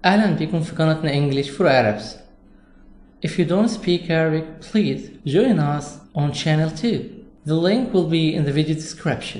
أهلا بكم في قناتنا English for Arabs If you don't speak Arabic, please join us on channel 2. The link will be in the video description.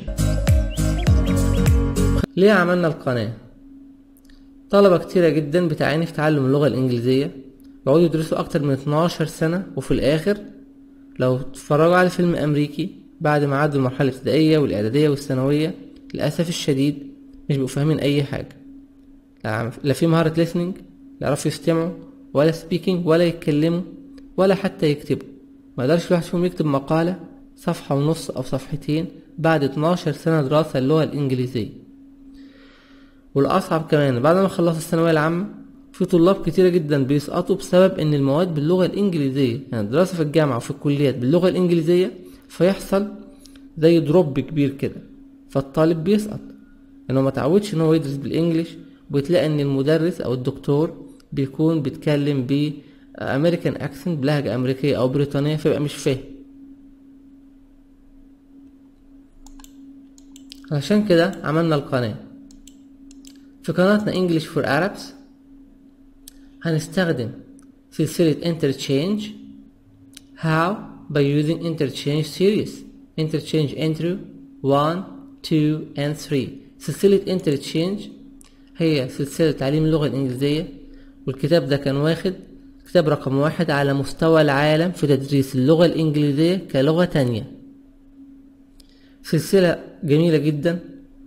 ليه عملنا القناة؟ طلبة كتيرة جدا بتعاني في تعلم اللغة الإنجليزية يقعدوا يدرسوا أكتر من 12 سنة وفي الآخر لو اتفرجوا على فيلم أمريكي بعد ما عدوا المرحلة الابتدائية والإعدادية والثانوية للأسف الشديد مش بيبقوا فاهمين أي حاجة لا لا في مهارة listening لا يعرفوا يستمعوا ولا speaking ولا يتكلموا ولا حتى يكتبوا ما يقدرش الواحد فيهم يكتب مقالة صفحة ونص أو صفحتين بعد 12 سنة دراسة اللغة الإنجليزية والأصعب كمان بعد ما خلصوا الثانوية العامة في طلاب كتيرة جدا بيسقطوا بسبب إن المواد باللغة الإنجليزية يعني الدراسة في الجامعة وفي الكليات باللغة الإنجليزية فيحصل زي دروب كبير كده فالطالب بيسقط لأنه ما تعودش إن هو يدرس بالإنجليش بتلاقي إن المدرس أو الدكتور بيكون بيتكلم ب امريكان اكسنت بلهجة امريكية او بريطانية فيبقى مش فاهم عشان كده عملنا القناة في قناتنا English for Arabs هنستخدم سلسلة interchange how by using interchange series interchange intro 1 2 and 3 سلسلة interchange هي سلسلة تعليم اللغة الإنجليزية والكتاب ده كان واخد كتاب رقم واحد على مستوى العالم في تدريس اللغة الإنجليزية كلغة تانية سلسلة جميلة جدا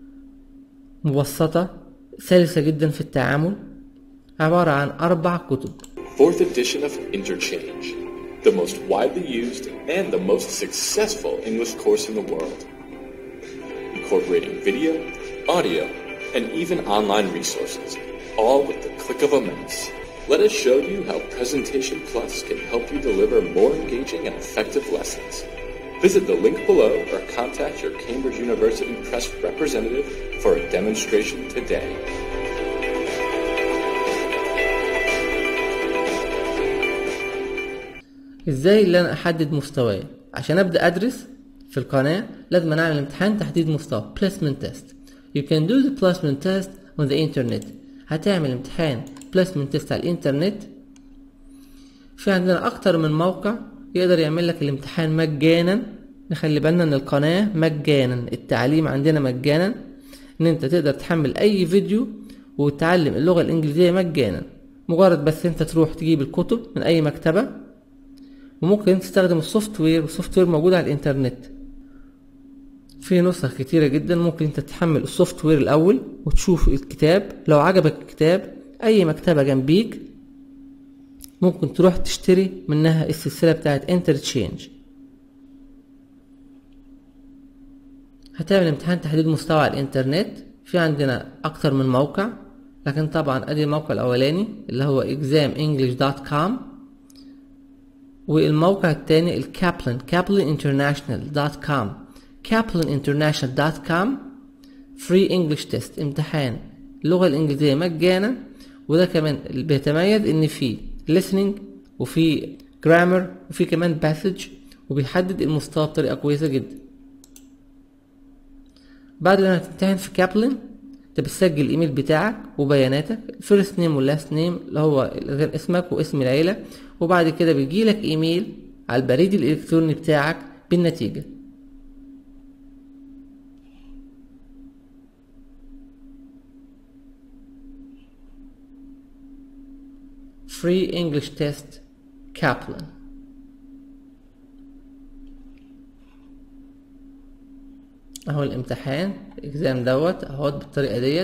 مبسطة سلسة جدا في التعامل عبارة عن أربع كتب Fourth edition of Interchange, the most widely used and the most successful English course in the world. Incorporating video, audio, and even online resources, all with the click of a mouse. Let us show you how Presentation Plus can help you deliver more engaging and effective lessons. Visit the link below or contact your Cambridge University Press representative for a demonstration today. ازاي اللي انا احدد مستواي عشان ابدا ادرس في القناه لازم اعمل امتحان تحديد مستوى placement test you can do the placement test on the internet هتعمل امتحان placement test على الانترنت في عندنا اكتر من موقع يقدر يعمل لك الامتحان مجانا نخلي بالنا ان القناه مجانا التعليم عندنا مجانا ان انت تقدر تحمل اي فيديو وتتعلم اللغه الانجليزيه مجانا مجرد بس انت تروح تجيب الكتب من اي مكتبه وممكن تستخدم السوفت وير والسوفت وير موجود على الانترنت في نسخ كتيرة جدا ممكن انت تحمل السوفت وير الاول وتشوف الكتاب لو عجبك الكتاب اي مكتبة جنبيك ممكن تروح تشتري منها السلسلة بتاعت انترتشينج هتعمل امتحان تحديد مستوى على الانترنت في عندنا اكتر من موقع لكن طبعا ادي الموقع الاولاني اللي هو examenglish.com والموقع التاني الكابلن كابلن international دوت كوم كابلن international دوت كوم فري انجلش تيست امتحان اللغة الإنجليزية مجانا وده كمان اللي بيتميز إن فيه listening وفي grammar وفي كمان passage وبيحدد المستوى بطريقة كويسة جدا بعد لما تمتحن في كابلن انت بتسجل الايميل بتاعك وبياناتك الفيرست نيم واللاست نيم اللي هو غير اسمك واسم العيلة وبعد كده بيجيلك ايميل على البريد الالكتروني بتاعك بالنتيجة Free English Test Kaplan اهو الامتحان الاكزام دوت اهوت بالطريقة ديت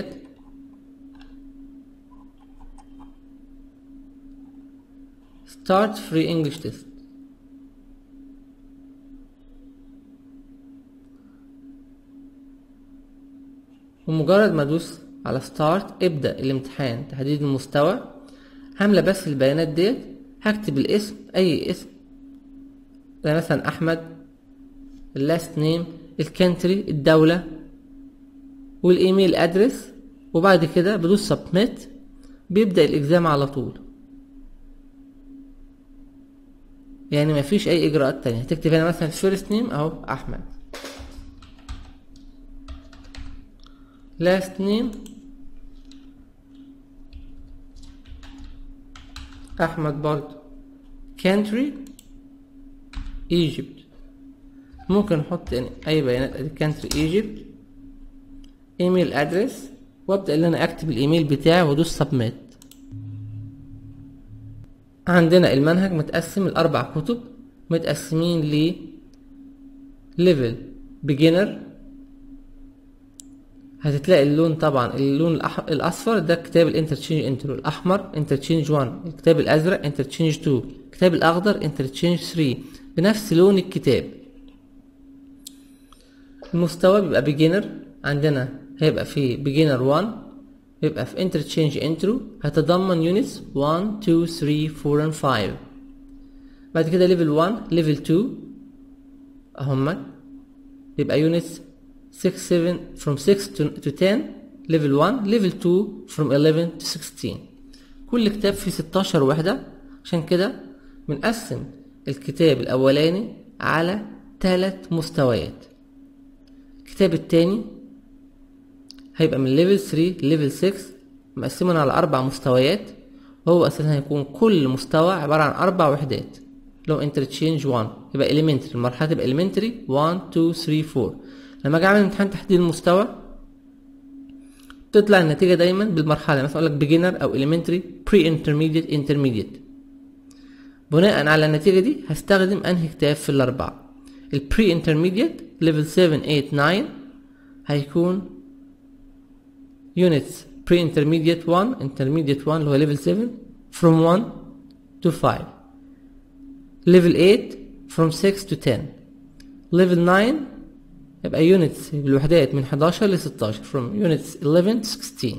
start free English test ومجرد ما ادوس على ستارت ابدأ الامتحان تحديد المستوى هملى بس البيانات ديت هكتب الاسم اي اسم زي مثلا احمد اللاست نيم الكنتري الدولة والايميل ادرس وبعد كده بدوس سبميت بيبدأ الاكزام على طول يعني مفيش اي اجراءات تانية هتكتب هنا مثلا فيرست نيم اهو احمد لاست نيم احمد برضو country Egypt ممكن نحط يعني اي بيانات ادي country Egypt ايميل ادرس وابدا ان انا اكتب الايميل بتاعي وادوس submit عندنا المنهج متقسم لاربع كتب متقسمين ل level beginner هتتلاقي اللون طبعا اللون الأح... الاصفر ده كتاب الانترتشينج انترو الاحمر انترتشينج 1 الكتاب الازرق انترتشينج 2 الكتاب الاخضر انترتشينج 3 بنفس لون الكتاب المستوى بيبقى beginner عندنا هيبقى في beginner 1 يبقى في interchange intro هتضمن units 1 2 3 4 and 5 بعد كده level 1 level 2 اهما يبقى units 6 7 from 6 to, to 10 level 1 level 2 from 11 to 16 كل كتاب فيه 16 وحدة عشان كده بنقسم الكتاب الأولاني على ثلاث مستويات الكتاب التاني هيبقى من ليفل 3 ليفل 6 مقسمين على أربع مستويات وهو أساسا هيكون كل مستوى عبارة عن أربع وحدات لو انترتشينج 1 يبقى elementary المرحلة تبقى elementary 1 2 3 4 لما اجي اعمل امتحان تحديد المستوى تطلع النتيجة دايما بالمرحلة مثلا اقول لك beginner او elementary pre intermediate intermediate بناء على النتيجة دي هستخدم انهي كتاب في الاربعة البري انترميديت ليفل 7 8 9 هيكون units pre intermediate 1 intermediate 1 اللي هو ليفل 7 from 1 to 5 level 8 from 6 to 10 level 9 يبقى units الوحدات من 11 ل 16 from units 11 to 16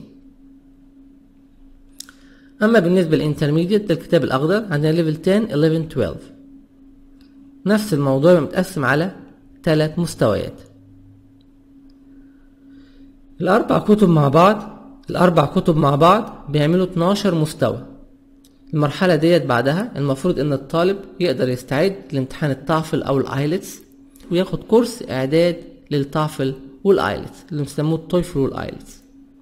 أما بالنسبة للانترميديت ده الكتاب الأخضر عندنا level 10 11 12 نفس الموضوع متقسم على ثلاث مستويات الأربع كتب مع بعض الأربع كتب مع بعض بيعملوا 12 مستوى المرحلة ديت بعدها المفروض إن الطالب يقدر يستعد لامتحان التافل أو الآيلتس وياخد كورس إعداد للتافل والآيلتس اللي بيسموه التويفل والآيلتس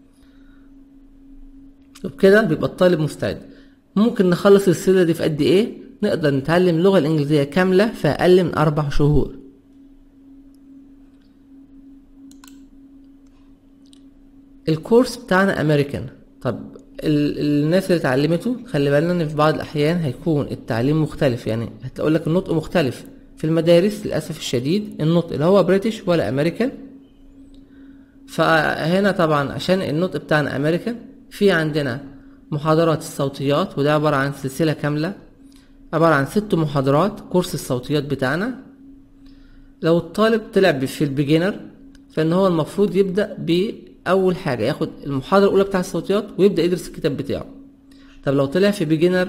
وبكده بيبقى الطالب مستعد ممكن نخلص السلسلة دي في قد إيه نقدر نتعلم اللغة الإنجليزية كاملة في أقل من أربع شهور الكورس بتاعنا امريكان طب ال- الناس اللي اتعلمته خلي بالنا ان في بعض الاحيان هيكون التعليم مختلف يعني هتقول لك النطق مختلف في المدارس للاسف الشديد النطق لا هو بريتش ولا امريكان فهنا طبعا عشان النطق بتاعنا امريكان في عندنا محاضرات الصوتيات وده عبارة عن سلسلة كاملة عبارة عن ست محاضرات كورس الصوتيات بتاعنا لو الطالب طلع في البيجنر فان هو المفروض يبدأ بأول حاجة ياخد المحاضرة الأولى بتاع الصوتيات ويبدأ يدرس الكتاب بتاعه طب لو طلع في بيجنر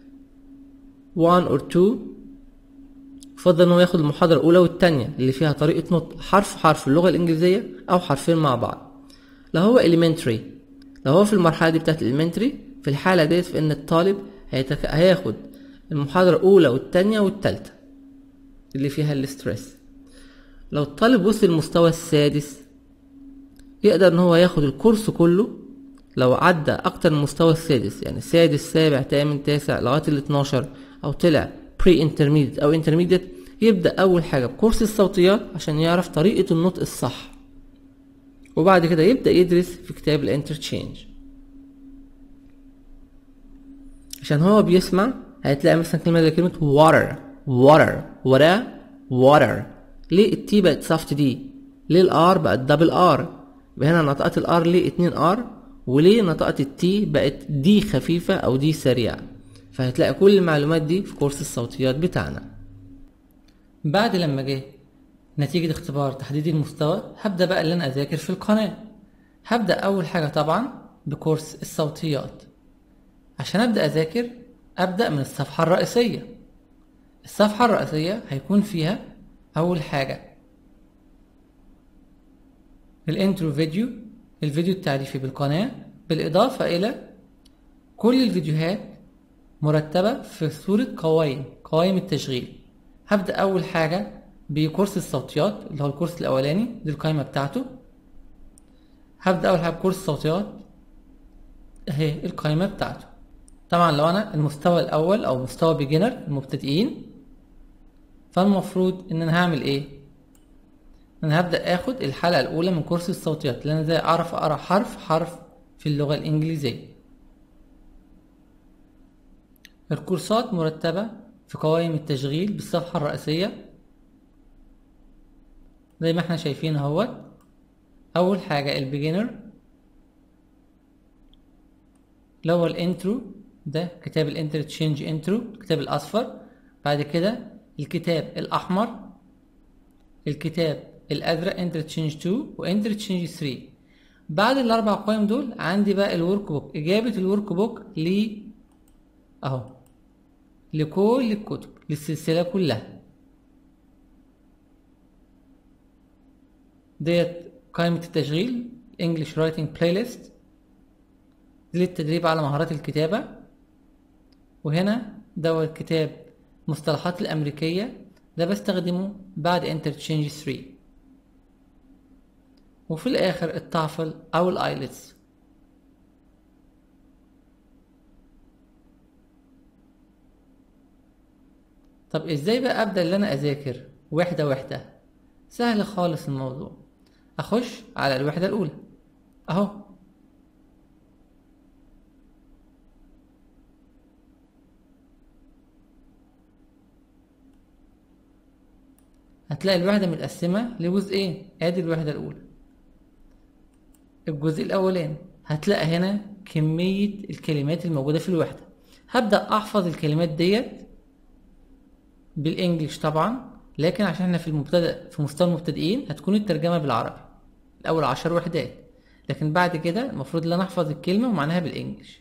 1 or 2 يفضل ان هو ياخد المحاضرة الأولى والتانية اللي فيها طريقة نطق حرف حرف اللغة الإنجليزية أو حرفين مع بعض لو هو elementary لو هو في المرحلة دي بتاعت elementary في الحالة ديت في إن الطالب هيتك... هياخد المحاضرة الأولى والتانية والتالتة اللي فيها الاسترس لو الطالب وصل المستوى السادس يقدر ان هو ياخد الكورس كله لو عدى اكتر من المستوى السادس يعني السادس سابع تامن تاسع لغاية ال 12 او طلع بري انترميديت او انترميديت يبدأ اول حاجة بكورس الصوتيات عشان يعرف طريقة النطق الصح وبعد كده يبدأ يدرس في كتاب الانترتشينج عشان هو بيسمع هتلاقي مثلا كلمة زي كلمة water water water water ليه التي بقت سافت دي ليه الار بقت دبل ار يبقى هنا نطقت الار ليه اتنين ار وليه نطقت التي بقت دي خفيفة او دي سريعة فهتلاقي كل المعلومات دي في كورس الصوتيات بتاعنا بعد لما جه نتيجة اختبار تحديد المستوى هبدأ بقى اللي أنا أذاكر في القناة هبدأ أول حاجة طبعا بكورس الصوتيات عشان أبدأ أذاكر أبدأ من الصفحة الرئيسية الصفحة الرئيسية هيكون فيها أول حاجة الانترو فيديو الفيديو التعريفي بالقناة بالإضافة إلى كل الفيديوهات مرتبة في صورة قوائم قوائم التشغيل هبدأ أول حاجة بكورس الصوتيات اللي هو الكورس الأولاني دي القائمة بتاعته هبدأ أول حاجة بكورس الصوتيات أهي القائمة بتاعته طبعا لو انا المستوى الاول او مستوى بيجنر المبتدئين فالمفروض ان انا هعمل ايه انا هبدا اخد الحلقه الاولى من كورس الصوتيات اللي انا ازاي اعرف اقرا حرف حرف في اللغه الانجليزيه الكورسات مرتبه في قوائم التشغيل بالصفحه الرئيسيه زي ما احنا شايفين اهوت اول حاجه البيجنر اللي هو الانترو ده كتاب الانتر تشينج انترو الكتاب الاصفر بعد كده الكتاب الاحمر الكتاب الازرق انتر تشينج 2 وانتر تشينج 3 بعد الاربع قوائم دول عندي بقى الورك بوك اجابه الورك بوك ل اهو لكل الكتب للسلسله كلها ديت قائمه التشغيل انجلش رايتنج بلاي ليست دي للتدريب على مهارات الكتابة وهنا دوت كتاب مصطلحات الأمريكية ده بستخدمه بعد انترتشينج 3 وفي الآخر التافل أو الآيلتس طب ازاي بقى أبدأ اللي أنا أذاكر وحدة وحدة سهل خالص الموضوع أخش على الوحدة الأولى أهو هتلاقي الوحدة متقسمة لجزئين ادي الوحدة الأولى الجزء الأولاني هتلاقي هنا كمية الكلمات الموجودة في الوحدة هبدأ أحفظ الكلمات ديت بالإنجليش طبعا لكن عشان احنا في المبتدأ في مستوى المبتدئين هتكون الترجمة بالعربي الأول عشر وحدات لكن بعد كده المفروض ان انا احفظ الكلمة ومعناها بالإنجليش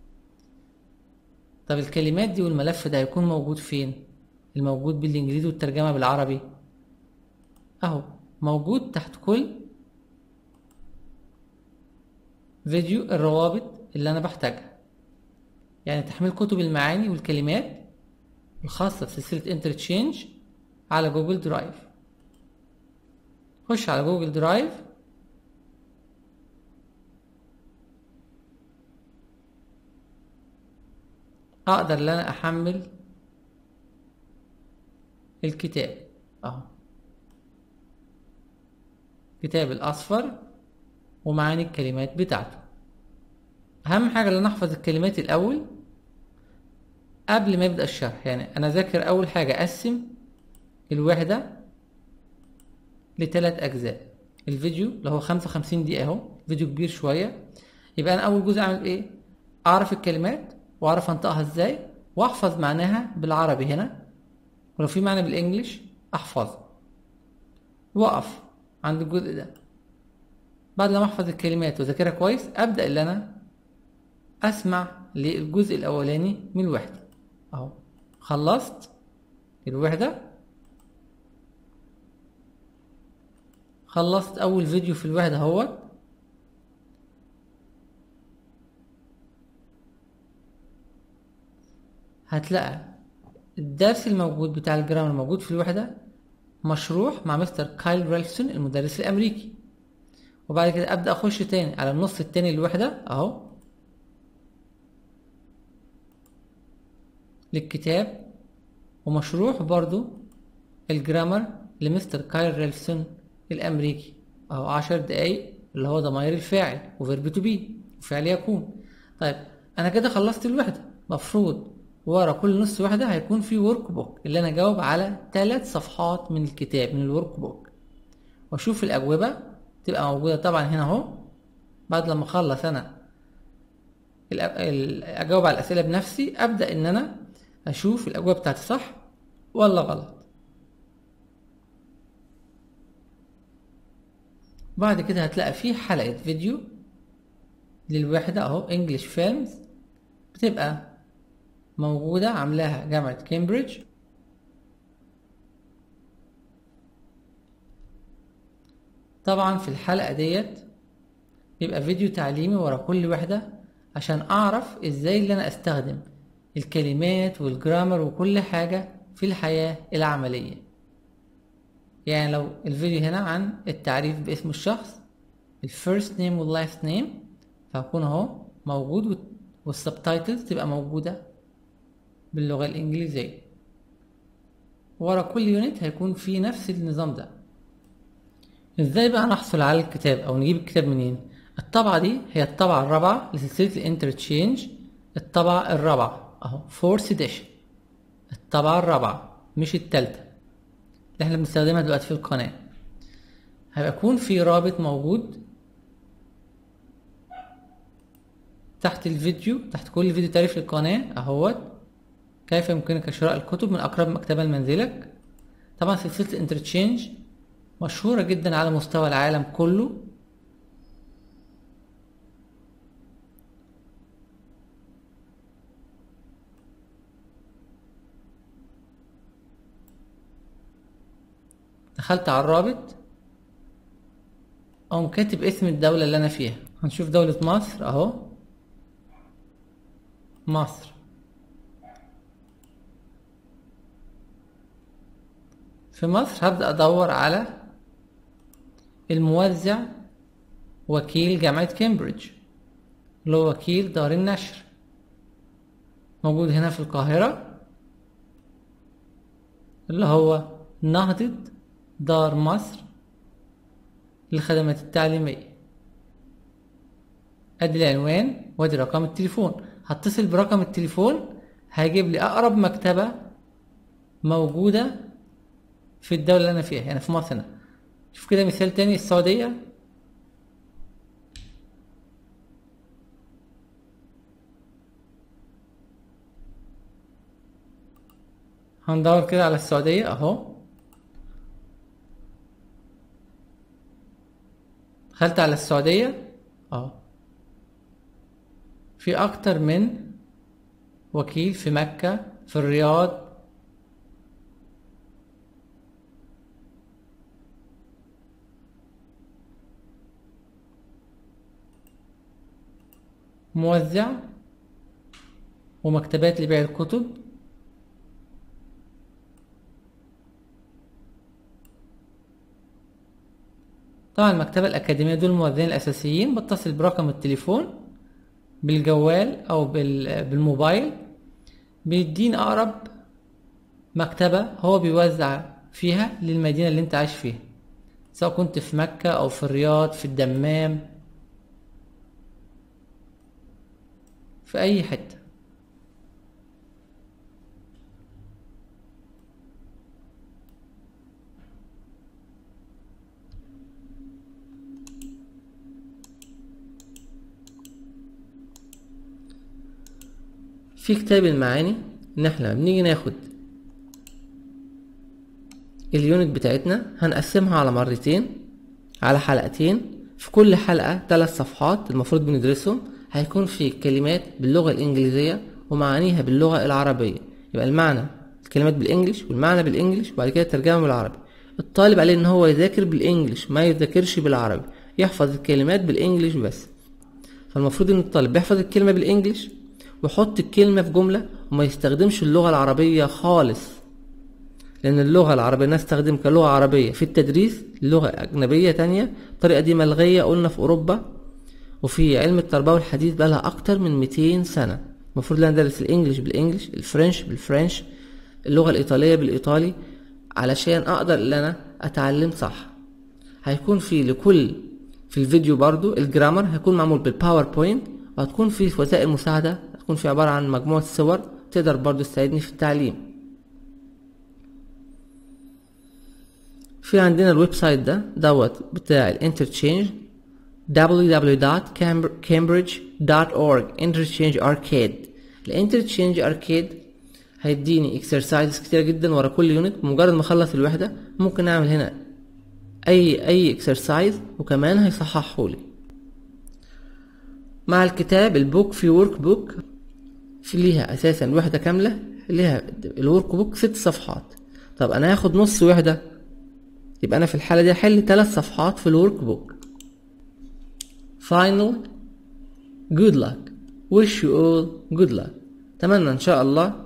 طب الكلمات دي والملف ده هيكون موجود فين الموجود بالإنجليزي والترجمة بالعربي اهو موجود تحت كل فيديو الروابط اللي انا بحتاجها يعني تحميل كتب المعاني والكلمات الخاصة بسلسلة انترتشينج على جوجل درايف خش على جوجل درايف اقدر ان انا احمل الكتاب اهو كتاب الأصفر ومعاني الكلمات بتاعته أهم حاجة إن أنا أحفظ الكلمات الأول قبل ما يبدأ الشرح يعني أنا ذاكر أول حاجة أقسم الوحدة لتلات أجزاء الفيديو اللي هو خمسة وخمسين دقيقة أهو فيديو كبير شوية يبقى أنا أول جزء أعمل إيه؟ أعرف الكلمات وأعرف أنطقها إزاي وأحفظ معناها بالعربي هنا ولو في معنى بالإنجليش أحفظه وأقف عند الجزء ده بعد لما احفظ الكلمات واذاكرها كويس ابدا ان انا اسمع للجزء الاولاني من الوحده اهو خلصت الوحده خلصت اول فيديو في الوحده اهوت هتلاقي الدرس الموجود بتاع الجرامر الموجود في الوحده مشروح مع مستر كايل ريلسون المدرس الامريكي وبعد كده ابدا اخش تاني على النص التاني للوحده اهو للكتاب ومشروح برضو الجرامر لمستر كايل ريلسون الامريكي اهو عشر دقايق اللي هو ضمير الفاعل وفيرب تو بي وفعل يكون طيب انا كده خلصت الوحده مفروض ورا كل نص وحدة هيكون في ورك بوك اللي انا جاوب على ثلاث صفحات من الكتاب من الورك بوك واشوف الاجوبة تبقى موجودة طبعا هنا اهو بعد لما اخلص انا اجاوب على الاسئلة بنفسي ابدأ ان انا اشوف الاجوبة بتاعتي صح ولا غلط بعد كده هتلاقي في حلقة فيديو للوحدة اهو انجلش فيلمز بتبقى موجودة عاملاها جامعة كامبريدج طبعا في الحلقة ديت بيبقى فيديو تعليمي ورا كل وحدة عشان أعرف إزاي اللي أنا أستخدم الكلمات والجرامر وكل حاجة في الحياة العملية يعني لو الفيديو هنا عن التعريف باسم الشخص الفيرست نيم واللاست نيم فهكون اهو موجود والسبتايتلز تبقى موجودة باللغة الإنجليزية ورا كل يونت هيكون في نفس النظام ده ازاي بقى نحصل على الكتاب او نجيب الكتاب منين الطبعة دي هي الطبعة الرابعة لسلسلة الانترتشينج الطبعة الرابعة اهو فورث اديشن الطبعة الرابعة مش التالتة اللي احنا بنستخدمها دلوقتي في القناة هيبقى يكون في رابط موجود تحت الفيديو تحت كل فيديو تعريف للقناة اهوت كيف يمكنك شراء الكتب من أقرب مكتبة لمنزلك طبعا سلسلة الانترتشينج مشهورة جدا على مستوى العالم كله دخلت على الرابط أقوم كاتب اسم الدولة اللي أنا فيها هنشوف دولة مصر أهو مصر في مصر هبدأ أدور على الموزع وكيل جامعة كامبريدج اللي هو وكيل دار النشر موجود هنا في القاهرة اللي هو نهضة دار مصر للخدمات التعليمية ادي العنوان وادي رقم التليفون هتصل برقم التليفون هيجيب لي اقرب مكتبة موجودة في الدولة اللي انا فيها يعني في مصر هنا شوف كده مثال تاني السعودية هندور كده على السعودية اهو دخلت على السعودية اهو في اكتر من وكيل في مكة في الرياض موزع ومكتبات لبيع الكتب طبعا المكتبة الأكاديمية دول الموزعين الأساسيين بتصل برقم التليفون بالجوال أو بال- بالموبايل بيديني أقرب مكتبة هو بيوزع فيها للمدينة اللي أنت عايش فيها سواء كنت في مكة أو في الرياض في الدمام في أي حتة في كتاب المعاني ان احنا لما بنيجي ناخد اليونت بتاعتنا هنقسمها على مرتين على حلقتين في كل حلقة ثلاث صفحات المفروض بندرسهم هيكون في كلمات باللغة الإنجليزية ومعانيها باللغة العربية يبقى المعنى الكلمات بالإنجليش والمعنى بالإنجليش وبعد كده الترجمة بالعربي الطالب عليه إن هو يذاكر بالإنجليش ما يذاكرش بالعربي يحفظ الكلمات بالإنجليش بس فالمفروض ان الطالب بيحفظ الكلمة بالانجليش ويحط الكلمة في جملة وما يستخدمش اللغة العربية خالص لأن اللغة العربية نستخدم كلغة عربية في التدريس لغة أجنبية تانية الطريقة دي ملغية قلنا في أوروبا وفي علم التربوي الحديث بقالها أكتر من 200 سنة المفروض ان ندرس الإنجليش بالإنجليش الفرنش بالفرنش اللغة الإيطالية بالإيطالي علشان أقدر إن أنا أتعلم صح هيكون في لكل في الفيديو برضو الجرامر هيكون معمول بالباوربوينت وهتكون في وسائل مساعدة هتكون في عبارة عن مجموعة صور تقدر برضو تساعدني في التعليم في عندنا الويب سايت ده دوت بتاع الانترتشينج www.cambridge.org interchange arcade الانترتشينج اركيد هيديني اكسرسايزز كتير جدا ورا كل يونت مجرد ما اخلص الوحده ممكن اعمل هنا اي اي اكسرسايز وكمان هيصححه لي مع الكتاب البوك في ورك بوك في ليها اساسا وحده كامله ليها الورك بوك ست صفحات طب انا هاخد نص وحده يبقى انا في الحاله دي هحل ثلاث صفحات في الورك بوك final good luck wish you all good luck اتمنى ان شاء الله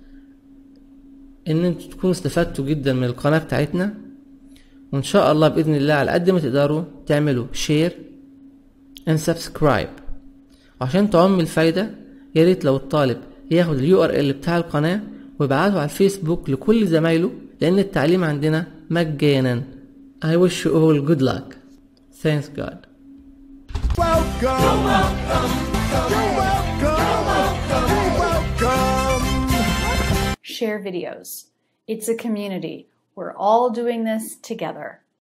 ان انتوا تكونوا استفدتوا جدا من القناه بتاعتنا وان شاء الله باذن الله على قد ما تقدروا تعملوا شير and subscribe وعشان تعم الفايدة يا ريت لو الطالب ياخد اليو ار ال بتاع القناة ويبعته على الفيسبوك لكل زمايله لأن التعليم عندنا مجانا I wish you all good luck Thanks God welcome. You're welcome. You're welcome. share videos. It's a community. We're all doing this together.